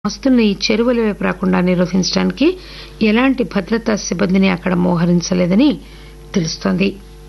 ఆస్తుల్ని ఈ చెరువుల వైపు రాకుండా నిరోధించడానికి ఎలాంటి భద్రతా సిబ్బందిని అక్కడ మోహరించలేదని తెలుస్తోంది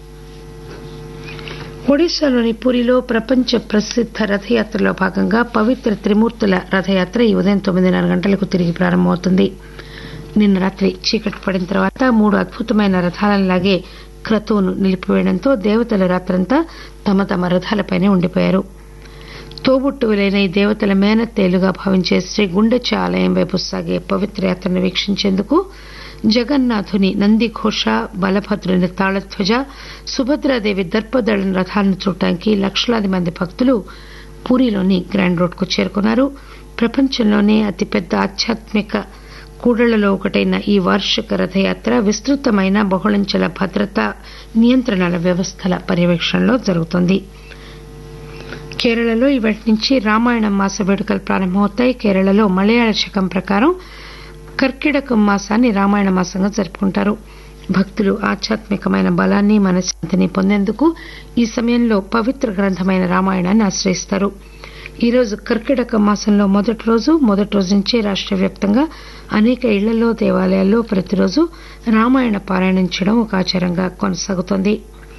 ఒడిశాలోని పూరిలో ప్రపంచ ప్రసిద్ద రథయాత్రలో భాగంగా పవిత్ర త్రిమూర్తుల రథయాత్ర ఈ ఉదయం తొమ్మిదిన్నర గంటలకు తిరిగి ప్రారంభమవుతుంది నిన్న రాత్రి చీకటి పడిన తర్వాత మూడు అద్భుతమైన రథాలను లాగే క్రతువును నిలిపివేయడంతో దేవతలు రాత్రంతా తమ తమ రథాలపైనే ఉండిపోయారు తోబుట్టువులైన ఈ దేవతల మేనత్తేలుగా భావించే శ్రీ గుండెచ్చ ఆలయం వైపు సాగే పవిత్ర యాత్రను వీక్షించేందుకు జగన్నాథుని నందిఘోష బలభద్రుని తాళధ్వజ సుభద్రాదేవి దర్పదళన రథాలను చూడటానికి లక్షలాది మంది భక్తులు పూరీలోని గ్రాండ్ రోడ్కు చేరుకున్నారు ప్రపంచంలోనే అతిపెద్ద ఆధ్యాత్మిక కూడళ్లలో ఒకటైన ఈ వార్షిక రథయాత్ర విస్తృతమైన బహుళంచెల భద్రతా నియంత్రణల వ్యవస్థల పర్యవేక్షణలో జరుగుతోంది కేరళలో ఇవాటి నుంచి రామాయణం మాస వేడుకలు ప్రారంభమవుతాయి కేరళలో మలయాళ శకం ప్రకారం కర్కిటకం మాసాన్ని రామాయణ మాసంగా జరుపుకుంటారు భక్తులు ఆధ్యాత్మికమైన బలాన్ని మనశ్శాంతిని పొందేందుకు ఈ సమయంలో పవిత్ర గ్రంథమైన రామాయణాన్ని ఆశ్రయిస్తారు ఈ రోజు కర్కిటక మాసంలో మొదటి రోజు మొదటి రోజు నుంచి రాష్ట్ర వ్యాప్తంగా అనేక ఇళ్లలో దేవాలయాల్లో ప్రతిరోజు రామాయణ పారాయణం చేయడం ఒక ఆచారంగా కొనసాగుతోంది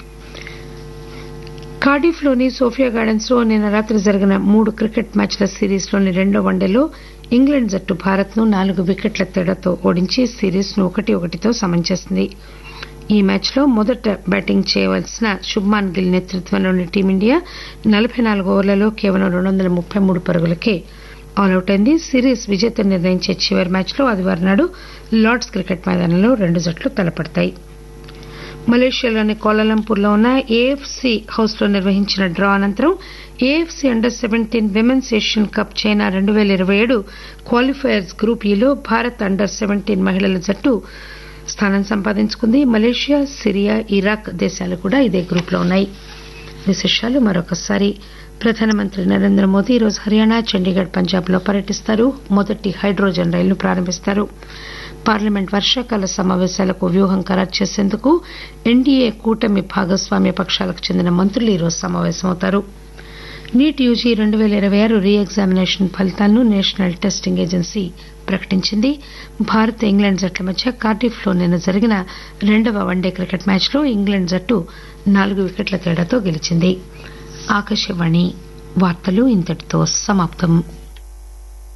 కార్డిఫ్ లోని సోఫియా గార్డెన్స్ లో నిన్న రాత్రి జరిగిన మూడు క్రికెట్ మ్యాచ్ల సిరీస్ లోని రెండో వన్డేలో ఇంగ్లాండ్ జట్టు భారత్ ను నాలుగు వికెట్ల తేడాతో ఓడించి సిరీస్ ను ఒకటి ఒకటితో సమం చేసింది ఈ మ్యాచ్ లో మొదట బ్యాటింగ్ చేయవలసిన శుభ్మాన్ గిల్ నేతృత్వంలోని టీమిండియా నలబై నాలుగు ఓవర్లలో కేవలం రెండు వందల ముప్పై మూడు పరుగులకే ఆలౌట్ అయింది సిరీస్ విజేత నిర్ణయించే చివరి మ్యాచ్ లో ఆదివారం నాడు లార్డ్స్ క్రికెట్ మైదానంలో రెండు జట్లు తలపడతాయి మలేషియాలోని కోలాలంపూర్లో ఉన్న ఏఎఫ్సీ హౌస్ లో నిర్వహించిన డ్రా అనంతరం AFC under seventeen women's Asian cup China రెండు పేల ఇరవై ఏడు క్వాలిఫైయర్స్ గ్రూప్ ఈలో భారత్ అండర్ సెవెంటీన్ మహిళల జట్టు స్థానం సంపాదించుకుంది మలేషియా సిరియా ఇరాక్ దేశాలు కూడా ఇదే గ్రూప్ లో ఉన్నాయి విశేషాలు మరొకసారి ప్రధానమంత్రి నరేంద్ర మోదీ ఈరోజు హర్యానా చండీగఢ్ పంజాబ్ లో పర్యటిస్తారు మొదటి హైడ్రోజన్ రైలును ప్రారంభిస్తారు పార్లమెంట్ వర్షాకాల సమావేశాలకు వ్యూహం ఖరారు చేసేందుకు ఎన్డీఏ కూటమి భాగస్వామ్య పక్షాలకు చెందిన మంత్రులు ఈరోజు సమావేశమవుతారు నీట్ యూజీ రెండు పేల ఇరవై ఆరు రీ ఎగ్జామినేషన్ ఫలితాలను నేషనల్ టెస్టింగ్ ఏజెన్సీ ప్రకటించింది భారత్ ఇంగ్లాండ్ జట్ల మధ్య కార్డిఫ్ లో నిన్న జరిగిన రెండవ వన్డే క్రికెట్ మ్యాచ్ లో ఇంగ్లాండ్ జట్టు నాలుగు వికెట్ల తేడాతో గెలిచింది ఆకాశవాణి వార్తలు ఇంతటితో సమాప్తం